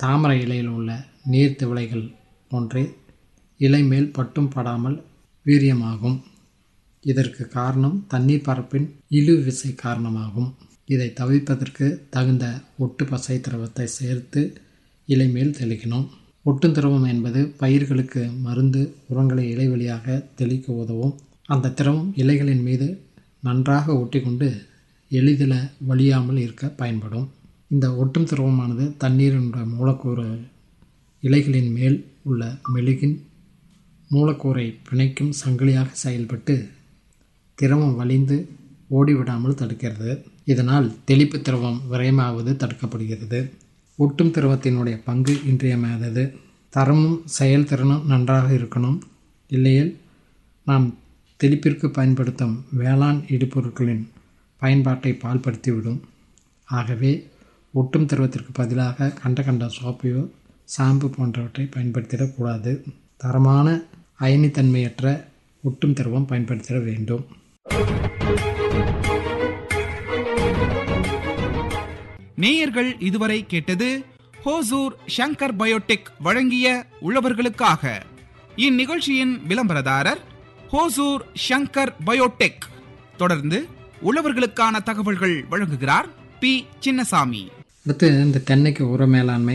தாமரை இலையில் உள்ள நீர் திவளைகள் போன்றே இலை மேல் பட்டும் படாமல் வீரியமாகும் இதற்கு காரணம் தண்ணீர் பரப்பின் இழு விசை காரணமாகும் இதை தவிர்ப்பதற்கு தகுந்த ஒட்டு பசை திரவத்தை சேர்த்து இலை மேல் தெளிக்கணும் ஒட்டும் திரவம் என்பது பயிர்களுக்கு மருந்து உரங்களை இலை வழியாக தெளிக்க உதவும் அந்த திரவம் இலைகளின் மீது நன்றாக ஒட்டிக்கொண்டு எளிதில் வழியாமல் இருக்க பயன்படும் இந்த ஒட்டும் திரவமானது தண்ணீரினுடைய மூலக்கூறு இலைகளின் மேல் உள்ள மெழுகின் மூலக்கூறை பிணைக்கும் சங்கிலியாக செயல்பட்டு திரவம் வலிந்து ஓடிவிடாமல் தடுக்கிறது இதனால் தெளிப்பு திரவம் விரயமாவது தடுக்கப்படுகிறது ஒட்டும் திரவத்தினுடைய பங்கு இன்றியமையாதது தரமும் செயல்திறனும் நன்றாக இருக்கணும் இல்லையில் நாம் தெளிப்பிற்கு பயன்படுத்தும் வேளாண் இடுபொருட்களின் பயன்பாட்டை பால்படுத்திவிடும் ஆகவே ஒட்டும் திரவத்திற்கு பதிலாக கண்ட கண்ட சோப்பையோ ஷாம்பு போன்றவற்றை பயன்படுத்திடக்கூடாது தரமான அயனித்தன்மையற்ற ஒட்டும் திரவம் பயன்படுத்திட வேண்டும் நேயர்கள் இதுவரை கேட்டது ஹோசூர் ஷங்கர் பயோடெக் வழங்கிய உழவர்களுக்காக இந்நிகழ்ச்சியின் விளம்பரதாரர் ஹோசூர் ஷங்கர் பயோடெக் தொடர்ந்து உழவர்களுக்கான தகவல்கள் வழங்குகிறார் பி சின்னசாமி அடுத்து இந்த தென்னைக்கு உர மேலாண்மை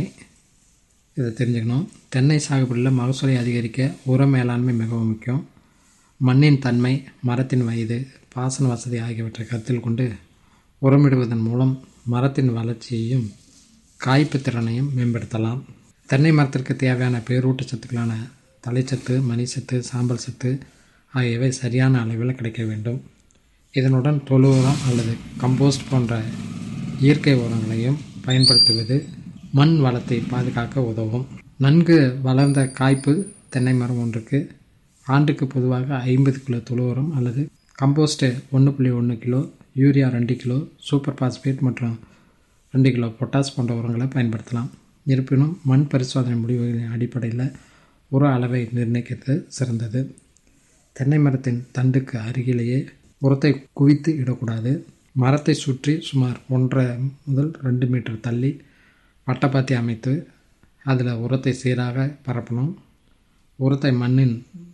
இதை தெரிஞ்சுக்கணும் தென்னை சாகுபடியில் மகசூலை அதிகரிக்க உர மேலாண்மை மிகவும் முக்கியம் மண்ணின் தன்மை மரத்தின் வயது பாசன வசதி ஆகியவற்றை கருத்தில் கொண்டு உரமிடுவதன் மூலம் மரத்தின் வளர்ச்சியையும் காய்ப்பு திறனையும் மேம்படுத்தலாம் தென்னை மரத்திற்கு தேவையான பேரூட்ட சத்துக்களான தலைச்சத்து மணிச்சத்து சாம்பல் சத்து ஆகியவை சரியான அளவில் கிடைக்க வேண்டும் இதனுடன் தொழு உரம் அல்லது கம்போஸ்ட் போன்ற இயற்கை உரங்களையும் பயன்படுத்துவது மண் வளத்தை பாதுகாக்க உதவும் நன்கு வளர்ந்த காய்ப்பு தென்னை மரம் ஒன்றுக்கு ஆண்டுக்கு பொதுவாக ஐம்பது கிலோ தொழு உரம் அல்லது கம்போஸ்ட்டு ஒன்று புள்ளி ஒன்று கிலோ யூரியா ரெண்டு கிலோ சூப்பர் பாஸ்பேட் மற்றும் ரெண்டு கிலோ பொட்டாஸ் போன்ற உரங்களை பயன்படுத்தலாம் இருப்பினும் மண் பரிசோதனை முடிவுகளின் அடிப்படையில் உர அளவை நிர்ணயிக்கிறது சிறந்தது தென்னை மரத்தின் தண்டுக்கு அருகிலேயே உரத்தை குவித்து இடக்கூடாது மரத்தை சுற்றி சுமார் ஒன்றரை முதல் ரெண்டு மீட்டர் தள்ளி வட்டப்பாத்தி அமைத்து அதில் உரத்தை சீராக பரப்பணும் உரத்தை மண்ணின்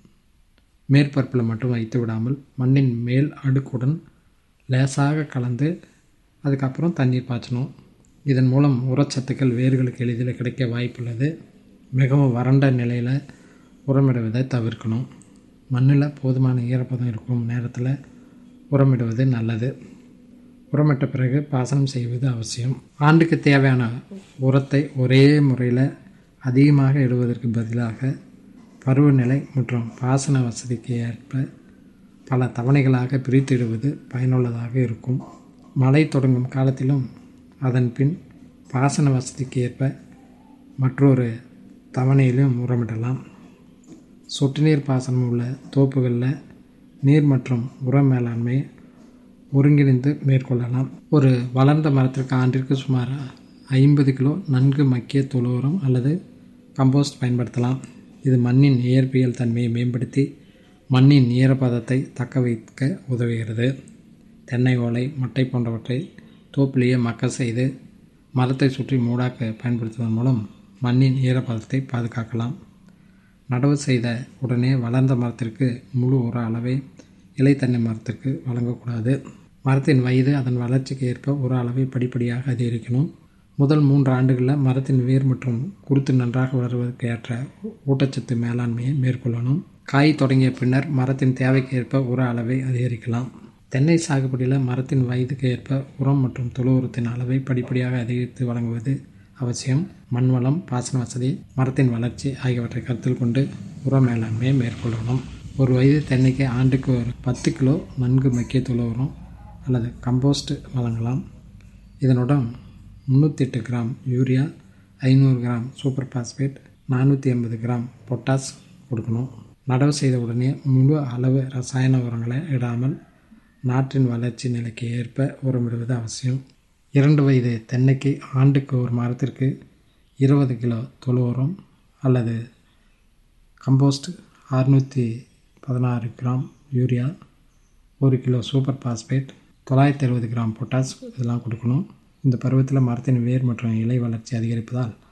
மேற்பரப்பில் மட்டும் வைத்து விடாமல் மண்ணின் மேல் அடுக்குடன் லேசாக கலந்து அதுக்கப்புறம் தண்ணீர் பாய்ச்சணும் இதன் மூலம் உரச்சத்துக்கள் வேர்களுக்கு எளிதில் கிடைக்க வாய்ப்புள்ளது மிகவும் வறண்ட நிலையில் உரமிடுவதை தவிர்க்கணும் மண்ணில் போதுமான ஈரப்பதம் இருக்கும் நேரத்தில் உரமிடுவது நல்லது உரமிட்ட பிறகு பாசனம் செய்வது அவசியம் ஆண்டுக்கு தேவையான உரத்தை ஒரே முறையில் அதிகமாக இடுவதற்கு பதிலாக பருவநிலை மற்றும் பாசன வசதிக்கு ஏற்ப பல தவணைகளாக பிரித்திடுவது பயனுள்ளதாக இருக்கும் மழை தொடங்கும் காலத்திலும் அதன் பின் பாசன வசதிக்கு ஏற்ப மற்றொரு தவணையிலும் உரமிடலாம் சொட்டு நீர் பாசனம் உள்ள தோப்புகளில் நீர் மற்றும் உர மேலாண்மை ஒருங்கிணைந்து மேற்கொள்ளலாம் ஒரு வளர்ந்த மரத்திற்கு ஆண்டிற்கு சுமார் ஐம்பது கிலோ நன்கு மக்கிய தொழு உரம் அல்லது கம்போஸ்ட் பயன்படுத்தலாம் இது மண்ணின் இயற்பியல் தன்மையை மேம்படுத்தி மண்ணின் ஈரப்பதத்தை தக்க வைக்க உதவுகிறது தென்னை ஓலை மட்டை போன்றவற்றை தோப்பிலேயே மக்க செய்து மரத்தை சுற்றி மூடாக்க பயன்படுத்துவதன் மூலம் மண்ணின் ஈரப்பதத்தை பாதுகாக்கலாம் நடவு செய்த உடனே வளர்ந்த மரத்திற்கு முழு உர அளவை இலை தென்னை மரத்திற்கு வழங்கக்கூடாது மரத்தின் வயது அதன் வளர்ச்சிக்கு ஏற்ப உர அளவை படிப்படியாக அதிகரிக்கணும் முதல் மூன்று ஆண்டுகளில் மரத்தின் வேர் மற்றும் குருத்து நன்றாக வளர்வதற்கு ஏற்ற ஊட்டச்சத்து மேலாண்மையை மேற்கொள்ளணும் காய் தொடங்கிய பின்னர் மரத்தின் தேவைக்கு ஏற்ப உர அளவை அதிகரிக்கலாம் தென்னை சாகுபடியில் மரத்தின் வயதுக்கு ஏற்ப உரம் மற்றும் தொழு உரத்தின் அளவை படிப்படியாக அதிகரித்து வழங்குவது அவசியம் மண் வளம் பாசன வசதி மரத்தின் வளர்ச்சி ஆகியவற்றை கருத்தில் கொண்டு உர மேலாண்மையை மேற்கொள்ளணும் ஒரு வயது தென்னைக்கு ஆண்டுக்கு ஒரு பத்து கிலோ நன்கு மக்கிய தொழு உரம் அல்லது கம்போஸ்ட் வழங்கலாம் இதனுடன் முந்நூற்றி எட்டு கிராம் யூரியா ஐநூறு கிராம் சூப்பர் பாஸ்பேட் நானூற்றி ஐம்பது கிராம் பொட்டாஸ் கொடுக்கணும் நடவு செய்த உடனே முழு அளவு ரசாயன உரங்களை இடாமல் நாற்றின் வளர்ச்சி நிலைக்கு ஏற்ப உரமிடுவது அவசியம் இரண்டு வயது தென்னைக்கு ஆண்டுக்கு ஒரு மரத்திற்கு இருபது கிலோ தொழு உரம் அல்லது கம்போஸ்ட் அறுநூற்றி பதினாறு கிராம் யூரியா ஒரு கிலோ சூப்பர் பாஸ்பேட் தொள்ளாயிரத்தி அறுபது கிராம் பொட்டாஸ் இதெல்லாம் கொடுக்கணும் இந்த பருவத்தில் மரத்தின் வேர் மற்றும் இலை வளர்ச்சி அதிகரிப்பதால்